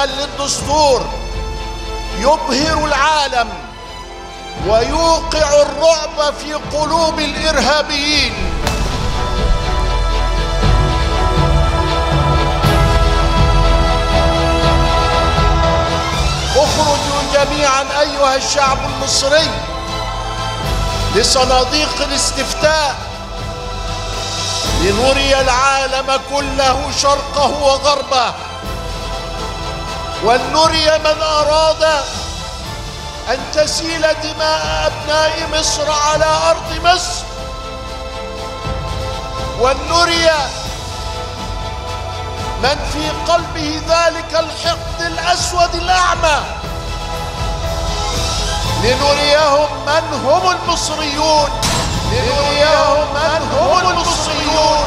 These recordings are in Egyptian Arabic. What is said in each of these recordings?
فاسدا للدستور يبهر العالم ويوقع الرعب في قلوب الارهابيين اخرجوا جميعا ايها الشعب المصري لصناديق الاستفتاء لنري العالم كله شرقه وغربه ولنري من اراد ان تسيل دماء ابناء مصر على ارض مصر ولنري من في قلبه ذلك الحقد الاسود الاعمى لنريهم من هم المصريون لنريهم من هم المصريون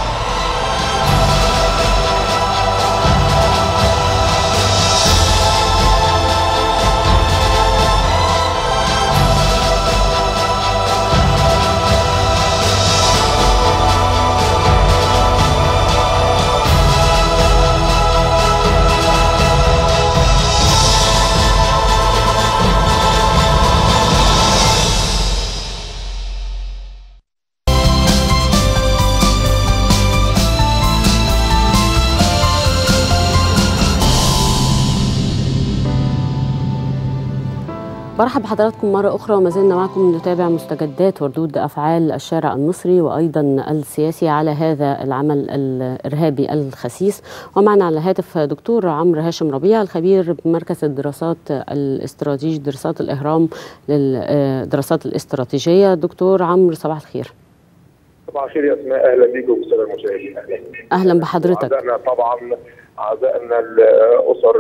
برحب بحضراتكم مرة أخرى وما زلنا معكم نتابع مستجدات وردود أفعال الشارع المصري وأيضا السياسي على هذا العمل الإرهابي الخسيس ومعنا على الهاتف دكتور عمرو هاشم ربيع الخبير بمركز الدراسات الاستراتيجي دراسات الإهرام للدراسات الاستراتيجية دكتور عمرو صباح الخير صباح الخير يا اسماء اهلا بيكم بالساده المشاهدين اهلا اهلا بحضرتك اعزائنا طبعا اعزائنا الاسر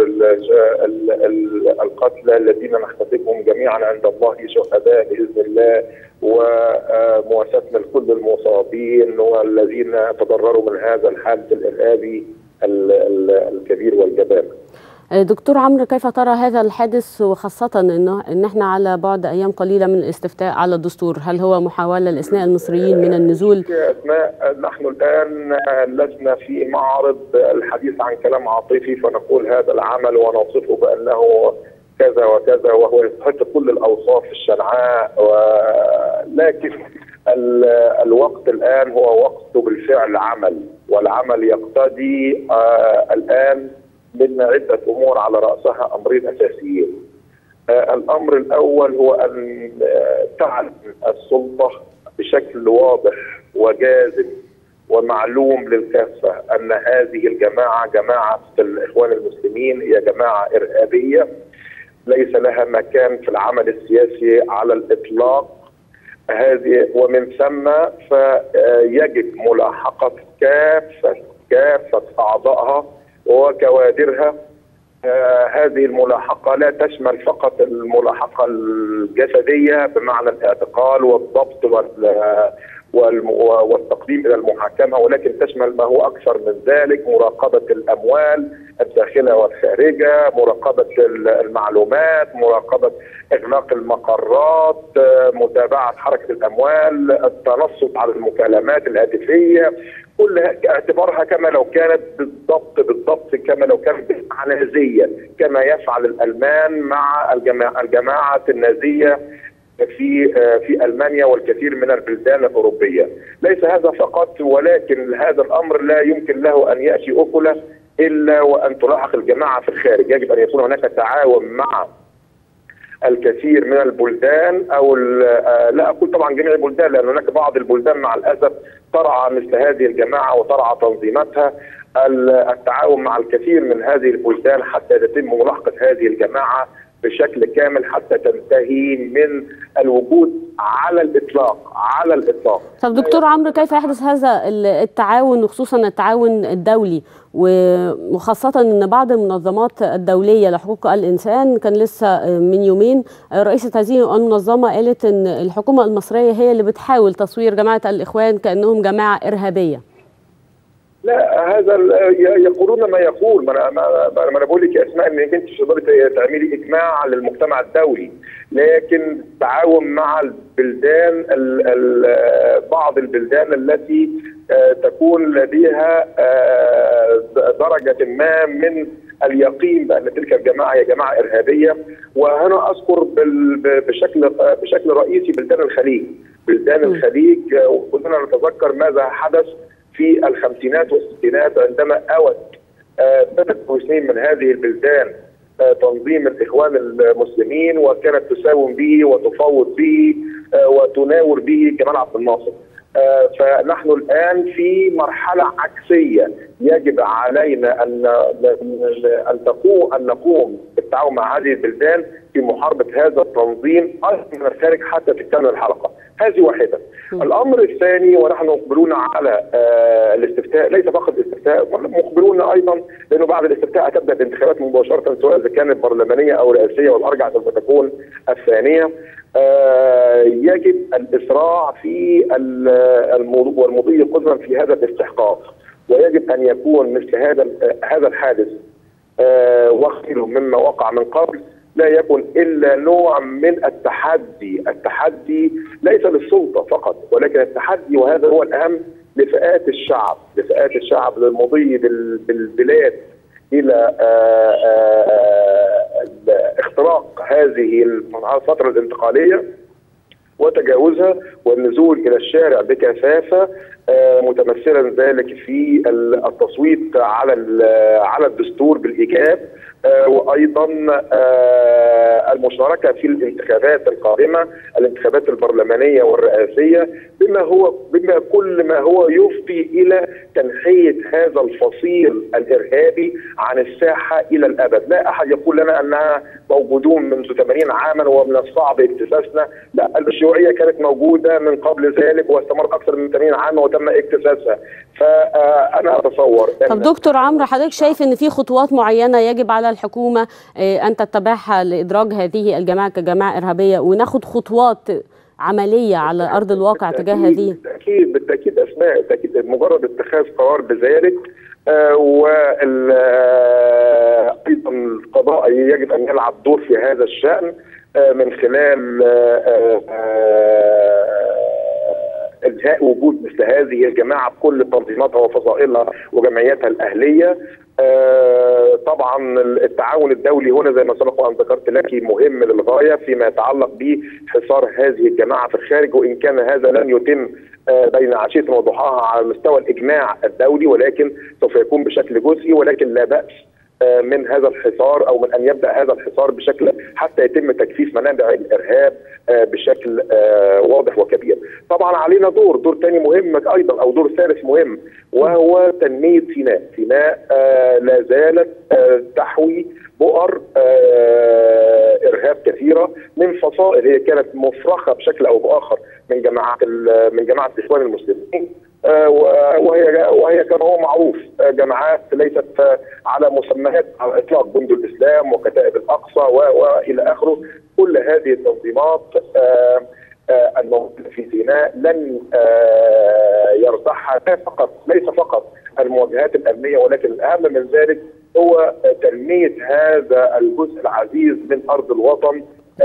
القتلى الذين نحتسبهم جميعا عند الله شهداء باذن الله ومواساتنا لكل المصابين والذين تضرروا من هذا الحادث الارهابي الكبير والجبان. دكتور عمرو كيف ترى هذا الحادث وخاصة انه ان احنا على بعد ايام قليلة من الاستفتاء على الدستور، هل هو محاولة لاثناء المصريين من النزول؟ اسماء نحن الان لسنا في معرض الحديث عن كلام عاطفي فنقول هذا العمل ونوصفه بانه كذا وكذا وهو يستحق كل الاوصاف الشنعاء ولكن الوقت الان هو وقت بالفعل عمل والعمل يقتضي الان من عدة أمور على رأسها أمرين أساسيين آه الأمر الأول هو أن آه تعلم السلطة بشكل واضح وجازم ومعلوم للكافة أن هذه الجماعة جماعة الإخوان المسلمين هي جماعة إرهابية ليس لها مكان في العمل السياسي على الإطلاق هذه ومن ثم فيجب ملاحقة كافة كافة أعضائها وكوادرها آه هذه الملاحقه لا تشمل فقط الملاحقه الجسديه بمعنى الاعتقال والضبط والتقديم الى المحاكمه ولكن تشمل ما هو اكثر من ذلك مراقبه الاموال الداخله والخارجه، مراقبه المعلومات، مراقبه اغلاق المقرات، متابعه حركه الاموال، التنصت على المكالمات الهاتفيه، كل اعتبارها كما لو كانت بالضبط بالضبط كما لو كانت نازيه كما يفعل الالمان مع الجماعه, الجماعة النازيه في في المانيا والكثير من البلدان الاوروبيه، ليس هذا فقط ولكن هذا الامر لا يمكن له ان ياتي اكله الا وان تلاحق الجماعه في الخارج، يجب ان يكون هناك تعاون مع الكثير من البلدان او لا اقول طبعا جميع البلدان لان هناك بعض البلدان مع الاسف ترعى مثل هذه الجماعه وترعى تنظيماتها التعاون مع الكثير من هذه البلدان حتى يتم ملاحقه هذه الجماعه بشكل كامل حتى تنتهي من الوجود على الاطلاق على الاطلاق طب دكتور عمرو كيف يحدث هذا التعاون وخصوصا التعاون الدولي وخاصة أن بعض المنظمات الدولية لحقوق الإنسان كان لسه من يومين رئيسة هذه المنظمة قالت أن الحكومة المصرية هي اللي بتحاول تصوير جماعة الإخوان كأنهم جماعة إرهابية لا هذا يقولون ما يقول ما انا ما انا بقول لك يا اسماء انك انت مش تقدري تعملي اجماع للمجتمع الدولي لكن التعاون مع البلدان ال ال بعض البلدان التي تكون لديها درجه ما من اليقين بان تلك الجماعه هي جماعه ارهابيه وهنا اذكر بال- بشكل بشكل رئيسي بلدان الخليج بلدان الخليج وكلنا نتذكر ماذا حدث في الخمسينات والستينات عندما اوت آه، ثلاث سنين من هذه البلدان آه، تنظيم الاخوان المسلمين وكانت تساوم به وتفاوض به آه، وتناور به جمال عبد الناصر آه، فنحن الان في مرحله عكسيه يجب علينا ان ان تقوم ان نقوم بالتعاون مع هذه البلدان في محاربه هذا التنظيم ايضا من الخارج حتى تكتمل الحلقه. هذه واحده. الامر الثاني ونحن مقبلون على آه، الاستفتاء ليس فقط الاستفتاء مقبلون ايضا لانه بعد الاستفتاء هتبدا الانتخابات مباشره سواء اذا كانت برلمانيه او رئاسيه والارجح سوف تكون الثانيه. آه، يجب الاسراع في ال- الموضوع والمضي قدما في هذا الاستحقاق ويجب ان يكون مثل هذا هذا الحادث آه، وخيره مما وقع من قبل لا يكن الا نوع من التحدي، التحدي ليس للسلطه فقط ولكن التحدي وهذا هو الاهم لفئات الشعب، لفئات الشعب للمضي بال- بالبلاد الى آه، آه، اختراق هذه الفتره الانتقاليه وتجاوزها والنزول الى الشارع بكثافه آه، متمثلا ذلك في ال- التصويت على ال- على الدستور بالايجاب آه، وايضا آه، المشاركه في الانتخابات القادمه الانتخابات البرلمانيه والرئاسيه بما هو بما كل ما هو يفضي الى تنحيه هذا الفصيل الارهابي عن الساحه الى الابد، لا احد يقول لنا انها موجودون منذ 80 عاما ومن الصعب اكتساسنا، لا الشيوعيه كانت موجوده من قبل ذلك واستمر اكثر من 80 عاما وتم اكتساسها، فانا اتصور طب دكتور عمرو حضرتك شايف ان في خطوات معينه يجب على الحكومه آه، ان تتبعها لادراج هذه الجماعه كجماعه ارهابيه وناخد خطوات عمليه على ارض الواقع تجاه هذه بالتاكيد بالتاكيد اسماء بالتاكيد مجرد اتخاذ قرار بذلك آه وال آه، ايضا القضاء يجب ان يلعب دور في هذا الشان آه من خلال آه آه انهاء وجود مثل هذه الجماعه بكل تنظيماتها وفصائلها وجمعياتها الاهليه آه طبعا التعاون الدولي هنا زي ما سبق وان ذكرت لك مهم للغايه فيما يتعلق بحصار هذه الجماعه في الخارج وان كان هذا لن يتم آه بين عشيه وضحاها على مستوى الاجماع الدولي ولكن سوف يكون بشكل جزئي ولكن لا باس آه من هذا الحصار او من ان يبدا هذا الحصار بشكل حتى يتم تجفيف منابع الارهاب آه بشكل آه واضح وكبير. طبعا علينا دور، دور ثاني مهم ايضا او دور ثالث مهم وهو تنميه سيناء، سيناء لا زالت تحوي بؤر ارهاب كثيره من فصائل هي كانت مفرخه بشكل او باخر من جماعه من جماعه الاخوان المسلمين وهي وهي كما هو معروف جماعات ليست على مسميات على الاطلاق جند الاسلام وكتائب الاقصى والى اخره كل هذه التنظيمات الموجوده في سيناء لن يرضعها لا فقط ليس فقط المواجهات الامنيه ولكن الاهم من ذلك هو تنميه هذا الجزء العزيز من ارض الوطن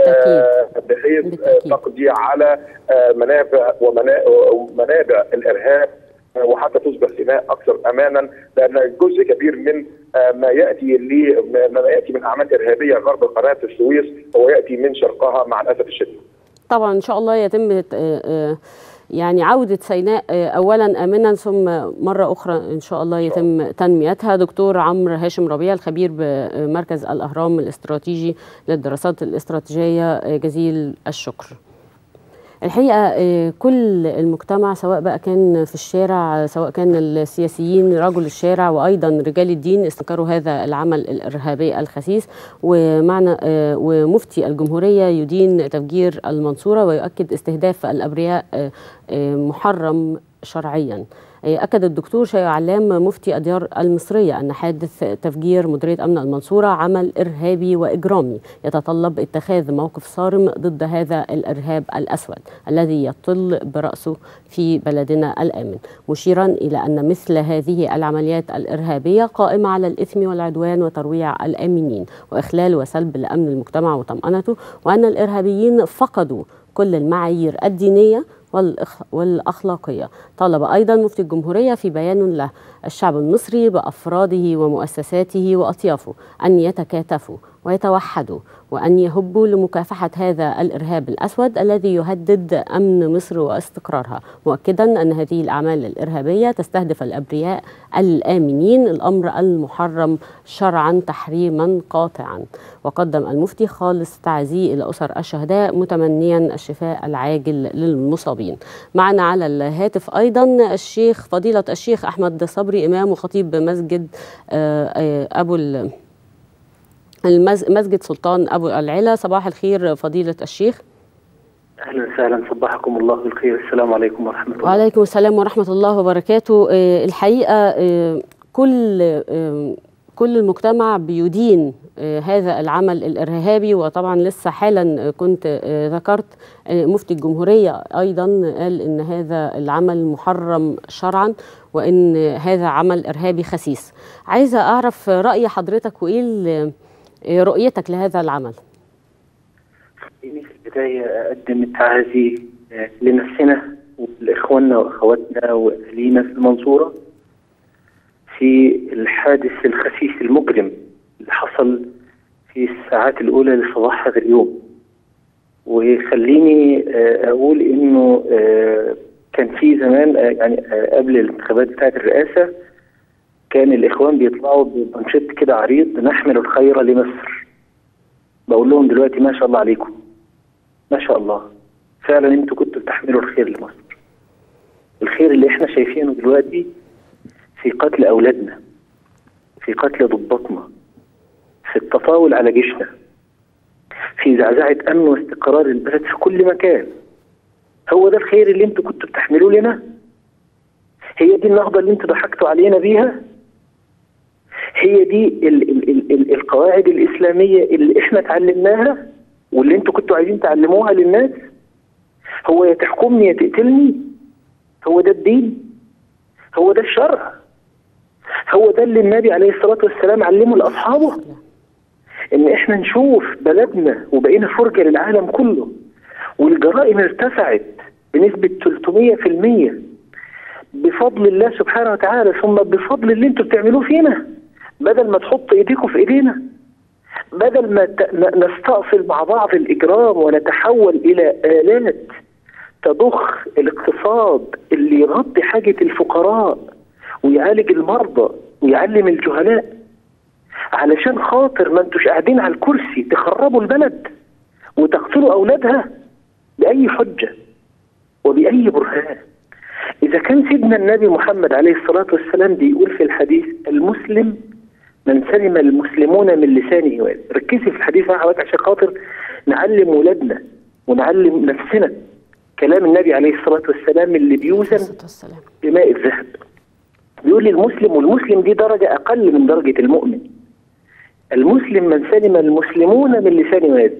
بحيث تقضي على منابع ومنابع الارهاب وحتى تصبح سيناء اكثر امانا لان جزء كبير من ما ياتي ما ياتي من اعمال ارهابيه غرب قناه السويس هو ياتي من شرقها مع الاسف الشديد. طبعا ان شاء الله يتم يعني عودة سيناء أولا آمنا ثم مرة أخرى إن شاء الله يتم تنميتها دكتور عمرو هاشم ربيع الخبير بمركز الأهرام الاستراتيجي للدراسات الاستراتيجية جزيل الشكر الحقيقه كل المجتمع سواء بقى كان في الشارع سواء كان السياسيين رجل الشارع وايضا رجال الدين استنكروا هذا العمل الارهابي الخسيس ومعنى ومفتي الجمهوريه يدين تفجير المنصوره ويؤكد استهداف الابرياء محرم شرعيا أكد الدكتور شيء علام مفتي أديار المصرية أن حادث تفجير مديرية أمن المنصورة عمل إرهابي وإجرامي يتطلب اتخاذ موقف صارم ضد هذا الإرهاب الأسود الذي يطل برأسه في بلدنا الآمن مشيرا إلى أن مثل هذه العمليات الإرهابية قائمة على الإثم والعدوان وترويع الآمنين وإخلال وسلب لأمن المجتمع وطمأنته وأن الإرهابيين فقدوا كل المعايير الدينية والأخلاقية طالب أيضا مفتي الجمهورية في بيان له الشعب المصري بأفراده ومؤسساته وأطيافه أن يتكاتفوا ويتوحدوا وأن يهبوا لمكافحة هذا الإرهاب الأسود الذي يهدد أمن مصر واستقرارها مؤكدا أن هذه الأعمال الإرهابية تستهدف الأبرياء الآمنين الأمر المحرم شرعا تحريما قاطعا وقدم المفتي خالص تعزيه إلى أسر الشهداء متمنيا الشفاء العاجل للمصابين معنا على الهاتف أيضا الشيخ فضيلة الشيخ أحمد صبري إمام وخطيب مسجد أبو المسجد سلطان أبو العلا صباح الخير فضيلة الشيخ اهلا وسهلا صبحكم الله بالخير السلام عليكم ورحمه الله وعليكم السلام ورحمه الله وبركاته الحقيقه كل كل المجتمع بيدين هذا العمل الارهابي وطبعا لسه حالا كنت ذكرت مفتي الجمهوريه ايضا قال ان هذا العمل محرم شرعا وان هذا عمل ارهابي خسيس عايزه اعرف راي حضرتك وايه رؤيتك لهذا العمل خليني في البداية أقدم التعازي لنفسنا ولإخواننا وأخواتنا وأهلينا في المنصورة في الحادث الخسيس المجرم اللي حصل في الساعات الأولى لصباح هذا اليوم وخليني أقول إنه كان في زمان يعني قبل الانتخابات بتاعت الرئاسة كان الإخوان بيطلعوا بمنشط كده عريض نحمل الخير لمصر بقول لهم دلوقتي ما شاء الله عليكم ما شاء الله فعلا انتوا كنتوا بتحملوا الخير لمصر الخير اللي احنا شايفينه دلوقتي في قتل اولادنا في قتل ضباطنا في التطاول على جيشنا في زعزعة امن واستقرار البلد في كل مكان هو ده الخير اللي انتوا كنتوا بتحملوه لنا هي دي النهضة اللي انتوا ضحكتوا علينا بيها هي دي ال ال ال ال القواعد الإسلامية اللي احنا اتعلمناها واللي انتوا كنتوا عايزين تعلموها للناس هو يا تحكمني يا تقتلني هو ده الدين هو ده الشرع هو ده اللي النبي عليه الصلاة والسلام علمه لأصحابه ان احنا نشوف بلدنا وبقينا فرجة للعالم كله والجرائم ارتفعت بنسبة 300% بفضل الله سبحانه وتعالى ثم بفضل اللي انتوا بتعملوه فينا بدل ما تحط ايديكم في ايدينا بدل ما نستأصل مع بعض الاجرام ونتحول الى الات تضخ الاقتصاد اللي يغطي حاجة الفقراء ويعالج المرضى ويعلم الجهلاء علشان خاطر ما انتوش قاعدين على الكرسي تخربوا البلد وتقتلوا اولادها باي حجه وباي برهان إذا كان سيدنا النبي محمد عليه الصلاة والسلام بيقول في الحديث المسلم من سلم المسلمون من لسانه ويده ركزي في الحديث معايا عشان خاطر نعلم ولادنا ونعلم نفسنا كلام النبي عليه الصلاة والسلام اللي بيوزن بماء الذهب بيقول لي المسلم والمسلم دي درجة أقل من درجة المؤمن المسلم من سلم المسلمون من لسانه ويده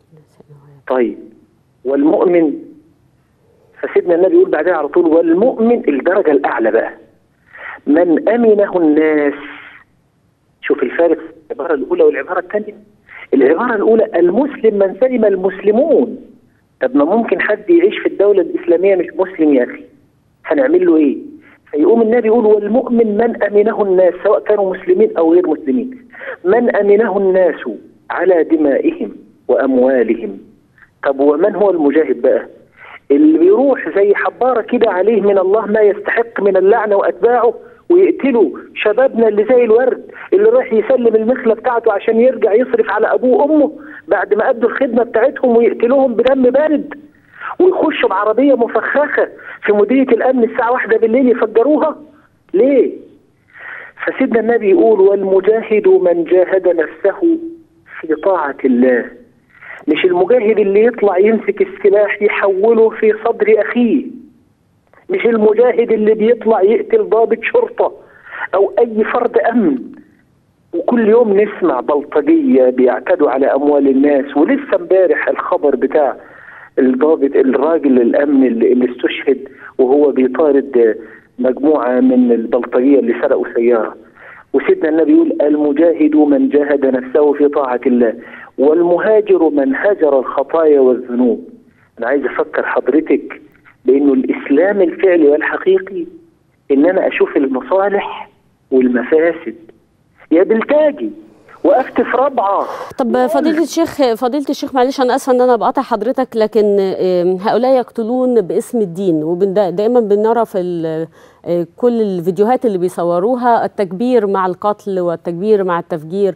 طيب والمؤمن فسيدنا النبي يقول بعدها على طول والمؤمن الدرجة الأعلى بقى من أمنه الناس شوف الفارق العبارة الأولى والعبارة الثانية العبارة الأولى المسلم من سلم المسلمون طب ما ممكن حد يعيش في الدولة الإسلامية مش مسلم يا أخي هنعمل له إيه فيقوم النبي يقول والمؤمن من أمنه الناس سواء كانوا مسلمين أو غير مسلمين من أمنه الناس على دمائهم وأموالهم طب ومن هو المجاهد بقى اللي بيروح زي حبارة كده عليه من الله ما يستحق من اللعنة وأتباعه ويقتلوا شبابنا اللي زي الورد اللي رايح يسلم المخلة بتاعته عشان يرجع يصرف على أبوه وأمه بعد ما أدوا الخدمة بتاعتهم ويقتلوهم بدم بارد ويخشوا بعربية مفخخة في مديرية الأمن الساعة واحدة بالليل يفجروها ليه؟ فسيدنا النبي يقول والمجاهد من جاهد نفسه في طاعة الله مش المجاهد اللي يطلع يمسك السلاح يحوله في صدر أخيه مش المجاهد اللي بيطلع يقتل ضابط شرطة أو أي فرد أمن وكل يوم نسمع بلطجية بيعتدوا على أموال الناس ولسه امبارح الخبر بتاع الضابط الراجل الأمن اللي, اللي استشهد وهو بيطارد مجموعة من البلطجية اللي سرقوا سيارة وسيدنا النبي يقول المجاهد من جاهد نفسه في طاعة الله والمهاجر من هجر الخطايا والذنوب أنا عايز أفكر حضرتك لانه الاسلام الفعلي والحقيقي ان انا اشوف المصالح والمفاسد يا بلتاجي وقفت في رابعه طب فضيلة الشيخ فضيلة الشيخ معلش أنا آسفة إن أنا بقاطع حضرتك لكن آم، هؤلاء يقتلون باسم الدين ودائما بنرى في ال- آه، كل الفيديوهات اللي بيصوروها التكبير مع القتل والتكبير مع التفجير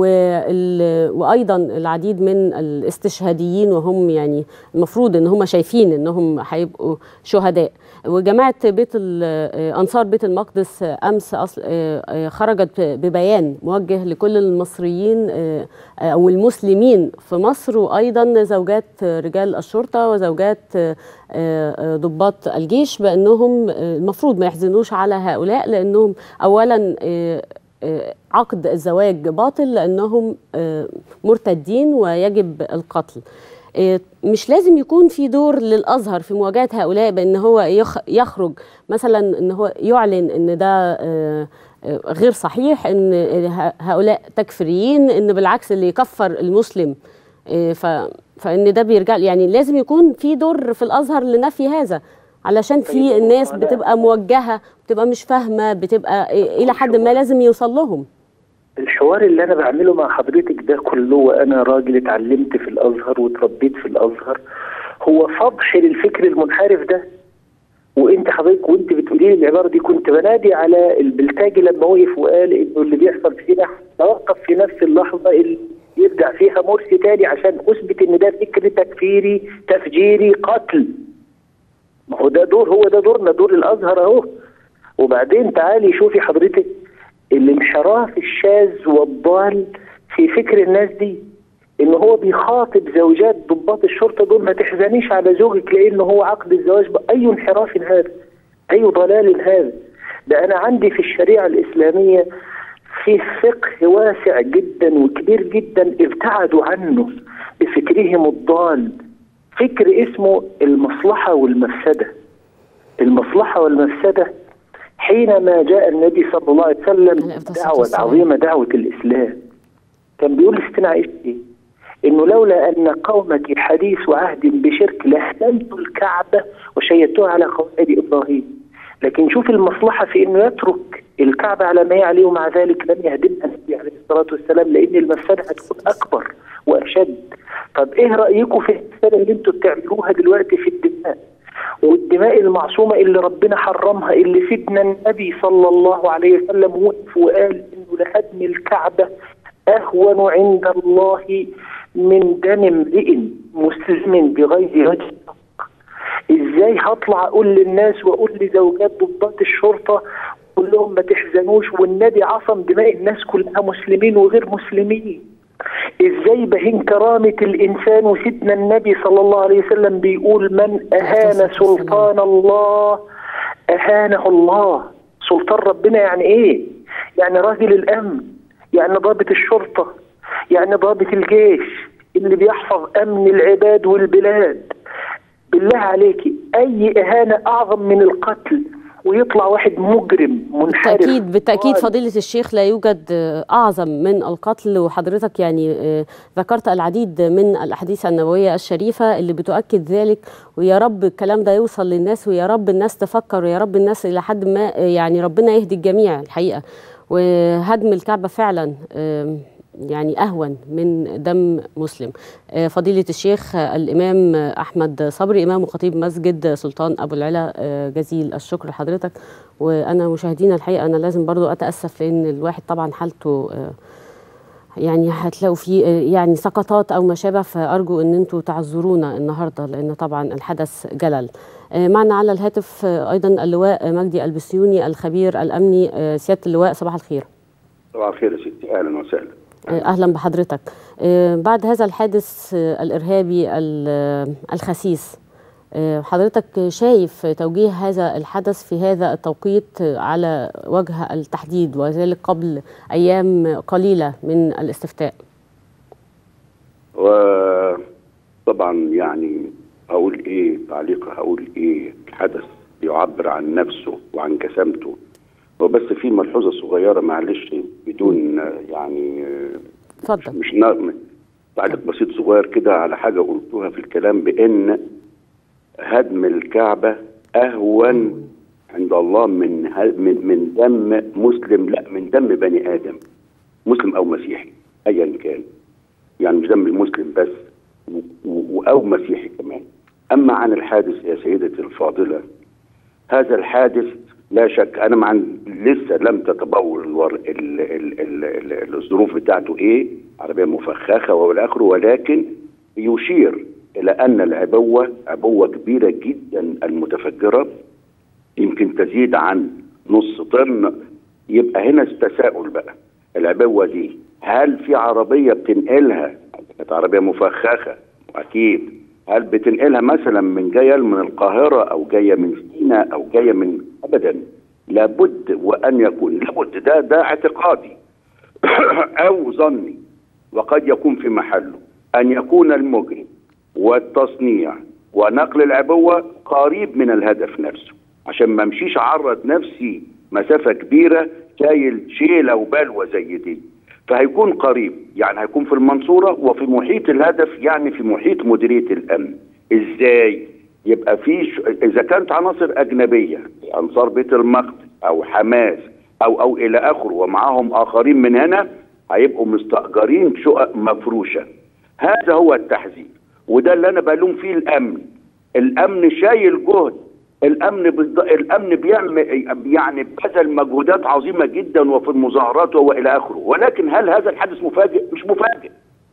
وال- وأيضا العديد من الاستشهاديين وهم يعني المفروض إن هم شايفين إنهم هيبقوا شهداء وجماعة بيت ال- آه، أنصار بيت المقدس آه، أمس أصل آه، آه، خرجت ببيان موجه لكل المصريين آه، آه، أو المسلمين في مصر وأيضا زوجات آه، رجال الشرطة وزوجات آه، آه، ضباط الجيش بأنهم آه، المفروض ما يحزنوش على هؤلاء لأنهم أولا آه، آه، عقد الزواج باطل لأنهم آه، مرتدين ويجب القتل آه، مش لازم يكون في دور للازهر في مواجهه هؤلاء بان هو يخ- يخرج مثلا ان هو يعلن ان ده آه، آه، غير صحيح ان ه- هؤلاء تكفيريين ان بالعكس اللي يكفر المسلم آه، ف فان ده بيرجع يعني لازم يكون في دور في الازهر لنفي هذا علشان في طيب، الناس هو أنا- بتبقى موجهه بتبقى مش فاهمه بتبقى آه، الى حد ما لازم يوصل لهم الحوار اللي انا بعمله مع حضرتك ده كله وانا راجل اتعلمت في الازهر واتربيت في الازهر هو فضح للفكر المنحرف ده وانت حضرتك وانت بتقولي لي العباره دي كنت بنادي على البلتاجي لما وقف وقال انه اللي بيحصل فينا توقف في نفس اللحظه اللي يرجع فيها مرسي تاني عشان اثبت ان ده فكر تكفيري تفجيري قتل ما هو ده دور هو ده دورنا دور الازهر اهو وبعدين تعالي شوفي حضرتك الانحراف الشاذ والضال في فكر الناس دي ان هو بيخاطب زوجات ضباط الشرطه دول ما تحزنيش على زوجك لان هو عقد الزواج ب- اي انحراف هذا اي ضلال هذا ده انا عندي في الشريعه الاسلاميه في فقه واسع جدا وكبير جدا ابتعدوا عنه بفكرهم الضال فكر اسمه المصلحه والمفسده المصلحه والمفسده حينما جاء النبي صلى الله عليه وسلم عليه أفضل الصلاة دعوة والسلام. عظيمة دعوة الإسلام كان بيقول لستنا عائشة إيه؟ إنه لولا أن قومك حديث عهد بشرك لهدمت الكعبة وشيدتها على قواعد إبراهيم لكن شوف المصلحة في إنه يترك الكعبة على ما هي عليه ومع ذلك لم يهدمها النبي عليه الصلاة والسلام لأن المفسدة هتكون أكبر وأشد طب إيه رأيكم في المفسدة اللي أنتوا بتعملوها دلوقتي في الدماء والدماء المعصومة اللي ربنا حرمها اللي سيدنا النبي صلى الله عليه وسلم وقف وقال إنه لهدم الكعبة أهون عند الله من دم امرئ مسلم بغير وجه حق. ازاي هطلع اقول للناس واقول لزوجات ضباط الشرطه قول لهم ما تحزنوش والنبي عصم دماء الناس كلها مسلمين وغير مسلمين ازاي بهين كرامة الانسان وسيدنا النبي صلى الله عليه وسلم بيقول من اهان سلطان الله اهانه الله سلطان ربنا يعني ايه يعني راجل الامن يعني ضابط الشرطة يعني ضابط الجيش اللي بيحفظ امن العباد والبلاد بالله عليكي اي اهانة اعظم من القتل ويطلع واحد مجرم منحرف بالتأكيد بالتأكيد ضال. فضيلة الشيخ لا يوجد آه، أعظم من القتل وحضرتك يعني آه، ذكرت العديد من الأحاديث النبوية الشريفة اللي بتؤكد ذلك ويا رب الكلام ده يوصل للناس ويا رب الناس تفكر ويا رب الناس إلى حد ما آه، يعني ربنا يهدي الجميع الحقيقة وهدم الكعبة فعلا آم، يعني أهون من دم مسلم آه، فضيلة الشيخ آه، الإمام آه، أحمد صبري إمام وخطيب مسجد سلطان أبو العلا آه، جزيل الشكر لحضرتك وأنا مشاهدينا الحقيقة أنا لازم برضو أتأسف لأن الواحد طبعا حالته آه، يعني هتلاقوا فيه آه، يعني سقطات أو ما شابه فأرجو أن أنتوا تعذرونا النهاردة لأن طبعا الحدث جلل آه، معنا على الهاتف آه، أيضا اللواء مجدي البسيوني الخبير الأمني آه، سيادة اللواء صباح الخير صباح الخير يا ستي اهلا وسهلا اهلا بحضرتك آه، بعد هذا الحادث آه، الارهابي ال- آه، الخسيس آه، حضرتك شايف توجيه هذا الحدث في هذا التوقيت آه، على وجه التحديد وذلك قبل ايام قليله من الاستفتاء وطبعا يعني هقول ايه تعليق هقول ايه الحدث يعبر عن نفسه وعن جسامته وبس في ملحوظه صغيره معلش بدون آه، يعني آه، اتفضل مش نغم تعليق بسيط صغير كده على حاجه قلتوها في الكلام بان هدم الكعبه اهون عند الله من ه- من من دم مسلم لا من دم بني ادم مسلم او مسيحي ايا كان يعني مش دم المسلم بس و- و- او مسيحي كمان اما عن الحادث يا سيدتي الفاضله هذا الحادث لا شك انا مع لسه لم تتبول الور... ال... ال... ال... ال... الظروف بتاعته ايه عربيه مفخخه والى اخره ولكن يشير الى ان العبوه عبوه كبيره جدا المتفجره يمكن تزيد عن نص طن يبقى هنا التساؤل بقى العبوه دي هل في عربيه بتنقلها كانت عربيه مفخخه اكيد هل بتنقلها مثلا من جايه من القاهره او جايه من سيناء او جايه من ابدا لابد وان يكون لابد ده ده اعتقادي او ظني وقد يكون في محله ان يكون المجرم والتصنيع ونقل العبوه قريب من الهدف نفسه عشان ما امشيش اعرض نفسي مسافه كبيره شايل شيله وبلوه زي دي فهيكون قريب يعني هيكون في المنصوره وفي محيط الهدف يعني في محيط مديريه الامن ازاي يبقى في ش... اذا كانت عناصر اجنبيه انصار بيت المقدس او حماس او او الى اخره ومعاهم اخرين من هنا هيبقوا مستاجرين شقق مفروشه هذا هو التحذير وده اللي انا بلوم فيه الامن الامن شايل جهد الامن بالض... الامن بيعمل يعني بذل مجهودات عظيمه جدا وفي المظاهرات والى اخره ولكن هل هذا الحدث مفاجئ مش مفاجئ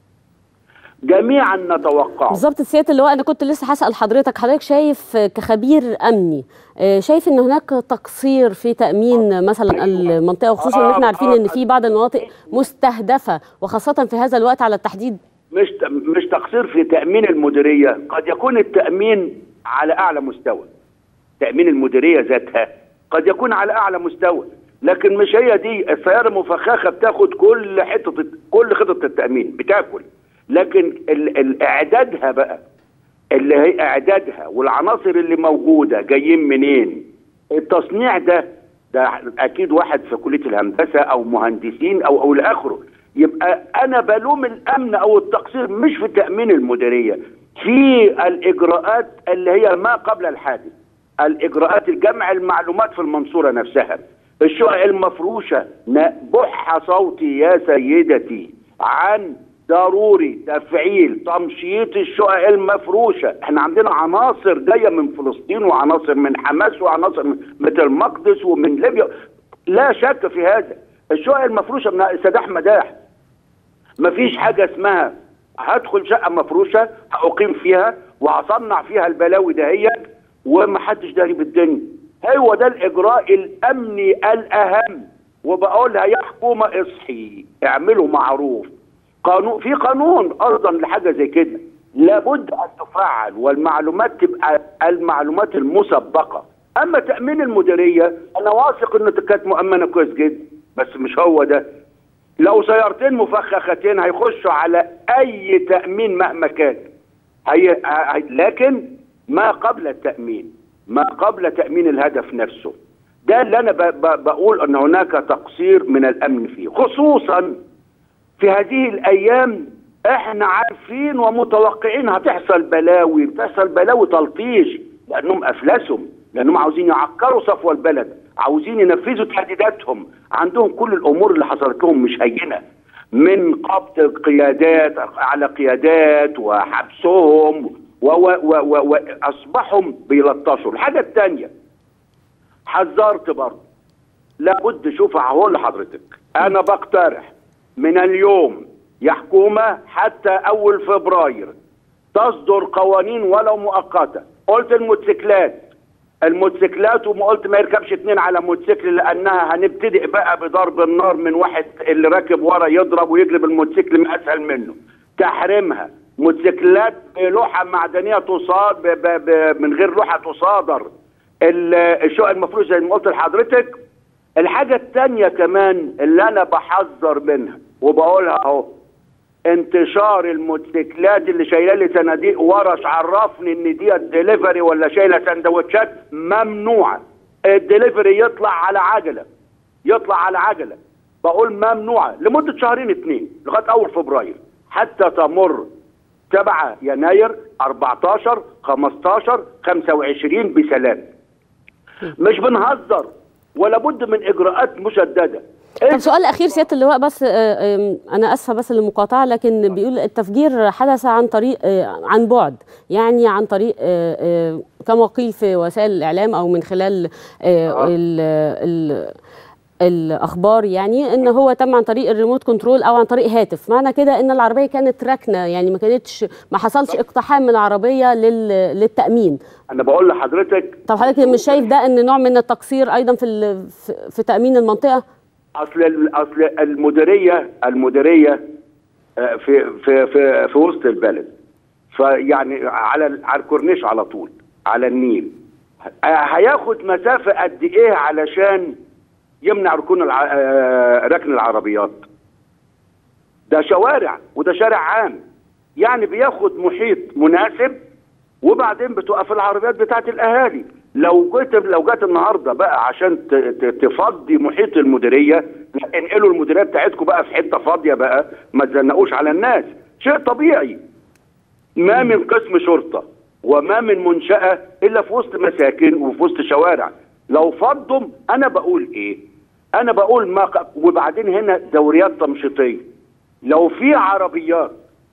جميعا نتوقع بالظبط سياده اللواء انا كنت لسه هسال حضرتك حضرتك شايف كخبير امني آه، شايف ان هناك تقصير في تامين مثلا المنطقه وخصوصا ان احنا عارفين ان في بعض المناطق مستهدفه وخاصه في هذا الوقت على التحديد مش ت- مش تقصير في تامين المديريه قد يكون التامين على اعلى مستوى تامين المديريه ذاتها قد يكون على اعلى مستوى لكن مش هي دي السياره المفخخه بتاخد كل حته كل خطط التامين بتاكل لكن ال- ال- اعدادها بقى اللي هي اعدادها والعناصر اللي موجوده جايين منين التصنيع ده ده اكيد واحد في كليه الهندسه او مهندسين او او لاخره يبقى انا بلوم الامن او التقصير مش في تامين المديريه في الاجراءات اللي هي ما قبل الحادث الاجراءات الجمع المعلومات في المنصوره نفسها الشقق المفروشه بح صوتي يا سيدتي عن ضروري تفعيل تمشيط الشقق المفروشه احنا عندنا عناصر جايه من فلسطين وعناصر من حماس وعناصر من مثل المقدس ومن ليبيا لا شك في هذا الشقق المفروشه من سداح مداح مفيش حاجه اسمها هدخل شقه مفروشه هاقيم فيها وهصنع فيها البلاوي دهيت ومحدش داري بالدنيا هو ده الاجراء الامني الاهم وبقولها يا حكومه اصحي اعملوا معروف قانون في قانون اصلا لحاجه زي كده لابد ان تفعل والمعلومات تبقى المعلومات المسبقه اما تامين المديريه انا واثق ان كانت مؤمنه كويس جدا بس مش هو ده لو سيارتين مفخختين هيخشوا على اي تامين مهما كان هي... هي... لكن ما قبل التامين ما قبل تامين الهدف نفسه ده اللي انا ب... ب... بقول ان هناك تقصير من الامن فيه خصوصا في هذه الايام احنا عارفين ومتوقعين هتحصل بلاوي بتحصل بلاوي تلطيش لانهم افلسهم لانهم عاوزين يعكروا صفوه البلد عاوزين ينفذوا تهديداتهم عندهم كل الامور اللي حصلت لهم مش هينه من قبض قيادات على قيادات وحبسهم واصبحوا بيلطشوا الحاجه الثانيه حذرت برضه لابد شوف هقول لحضرتك انا بقترح من اليوم يا حكومه حتى اول فبراير تصدر قوانين ولو مؤقته قلت الموتوسيكلات الموتوسيكلات وما قلت ما يركبش اتنين على موتوسيكل لانها هنبتدئ بقى بضرب النار من واحد اللي راكب ورا يضرب ويجلب الموتوسيكل ما اسهل منه تحريمها موتوسيكلات بلوحه معدنيه تصاد ب ب ب من غير لوحه تصادر الشقق المفروض زي ما قلت لحضرتك الحاجه الثانيه كمان اللي انا بحذر منها وبقولها اهو انتشار الموتوسيكلات اللي شايله لي صناديق ورش عرفني ان دي الدليفري ولا شايله سندوتشات ممنوعه الدليفري يطلع على عجله يطلع على عجله بقول ممنوعه لمده شهرين اتنين لغايه اول فبراير حتى تمر 7 يناير 14 15 25 بسلام مش بنهزر ولا بد من اجراءات مشدده طب سؤال اخير سياده اللواء بس آه، آم، انا اسفه بس للمقاطعه لكن بيقول التفجير حدث عن طريق آه، عن بعد يعني عن طريق آه، آه، كما قيل في وسائل الاعلام او من خلال آه، آه. ال ال الاخبار يعني ان هو تم عن طريق الريموت كنترول او عن طريق هاتف معنى كده ان العربيه كانت راكنه يعني ما كانتش ما حصلش اقتحام من العربيه لل للتامين انا بقول لحضرتك طب حضرتك مش شايف ده ان نوع من التقصير ايضا في ال- في- في تامين المنطقه اصل ال- اصل المديريه المديريه آه، في في في في وسط البلد فيعني على ال- على الكورنيش على طول على النيل آه، هياخد مسافه قد ايه علشان يمنع ركون الع... آه، ركن العربيات ده شوارع وده شارع عام يعني بياخد محيط مناسب وبعدين بتوقف العربيات بتاعت الاهالي لو جيت لو جت النهارده بقى عشان ت- ت- تفضي محيط المديريه لا انقلوا المديريه بتاعتكم بقى في حته فاضيه بقى ما تزنقوش على الناس شيء طبيعي ما من قسم شرطه وما من منشاه الا في وسط مساكن وفي وسط شوارع لو فضوا انا بقول ايه انا بقول ما ق- وبعدين هنا دوريات تمشيطيه لو في عربيات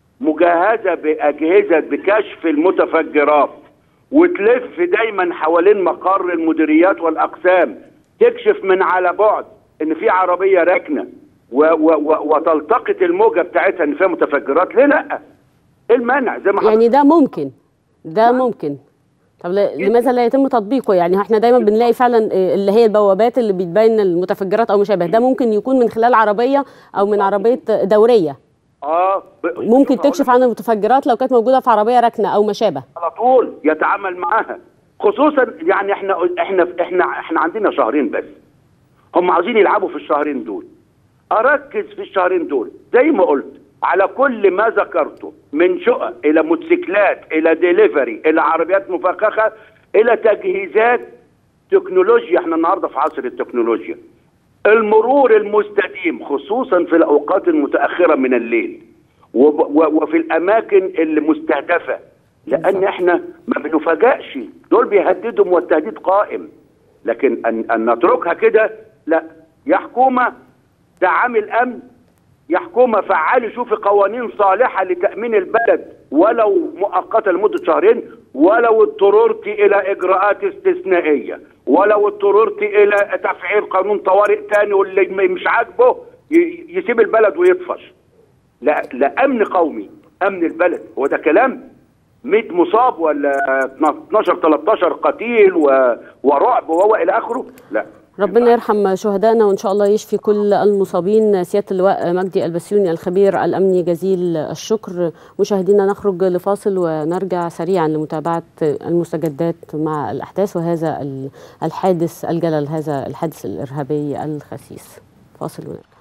مجهزه باجهزه بكشف المتفجرات وتلف دايما حوالين مقر المديريات والاقسام تكشف من على بعد ان في عربيه راكنه و و و وتلتقط الموجه بتاعتها ان فيها متفجرات ليه لا؟ ايه المانع زي ما يعني ده ممكن ده ممكن طب ل- لماذا لا يتم تطبيقه يعني احنا دايما بنلاقي فعلا آه، اللي هي البوابات اللي بتبين المتفجرات او ما شابه ده ممكن يكون من خلال عربيه او من عربيه دوريه اه ب... ممكن شوف أقول تكشف عن المتفجرات لو كانت موجوده في عربيه راكنه او ما شابه على طول يتعامل معاها خصوصا يعني احنا احنا احنا احنا عندنا شهرين بس هم عاوزين يلعبوا في الشهرين دول اركز في الشهرين دول زي ما قلت على كل ما ذكرته من شقق الى موتوسيكلات الى ديليفري الى عربيات مفخخه الى تجهيزات تكنولوجيا احنا النهارده في عصر التكنولوجيا المرور المستديم خصوصا في الاوقات المتاخره من الليل وب- و- وفي الاماكن اللي مستهدفه لان احنا ما بنفاجئش دول بيهددهم والتهديد قائم لكن ان ان نتركها كده لا يا حكومه دعمي الامن يا حكومه فعلي شوفي قوانين صالحه لتامين البلد ولو مؤقته لمده شهرين ولو اضطررت الى اجراءات استثنائيه ولو اضطررت الى تفعيل قانون طوارئ تاني واللي م- مش عاجبه ي- يسيب البلد ويطفش لا لا امن قومي امن البلد هو ده كلام 100 مصاب ولا 12 13 قتيل و... ورعب وهو الى اخره لا ربنا يرحم شهدائنا وان شاء الله يشفي كل المصابين سياده اللواء مجدي البسيوني الخبير الامني جزيل الشكر مشاهدينا نخرج لفاصل ونرجع سريعا لمتابعه المستجدات مع الاحداث وهذا ال- الحادث الجلل هذا الحادث الارهابي الخسيس فاصل ونرجع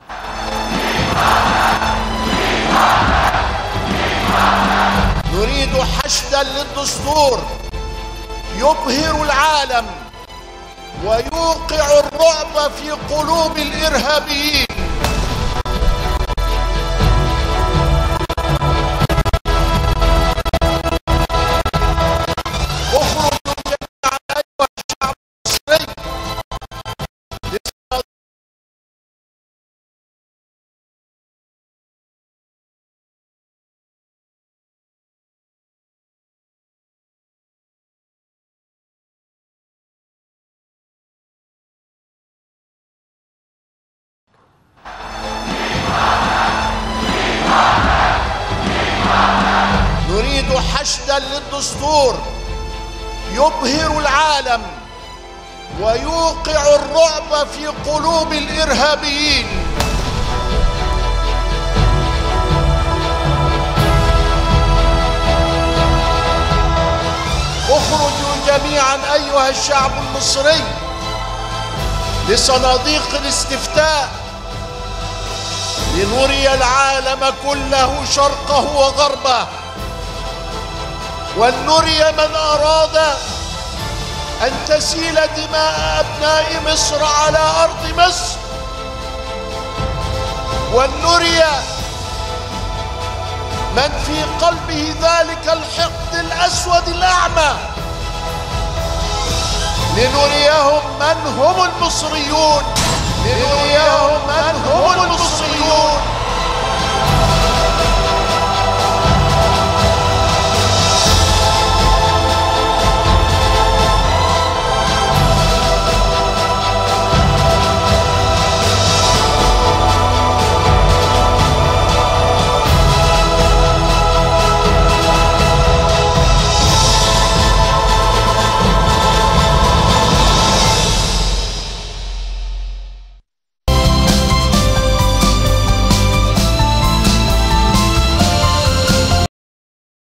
نريد حشدا للدستور يبهر العالم ويوقع الرعب في قلوب الارهابيين اخرجوا جميعا ايها الشعب المصري نريد حشدا للدستور يبهر العالم ويوقع الرعب في قلوب الارهابيين اخرجوا جميعا ايها الشعب المصري لصناديق الاستفتاء لنري العالم كله شرقه وغربه ولنري من اراد ان تسيل دماء ابناء مصر على ارض مصر ولنري من في قلبه ذلك الحقد الاسود الاعمى لنريهم من هم المصريون لنريهم من هم المصريون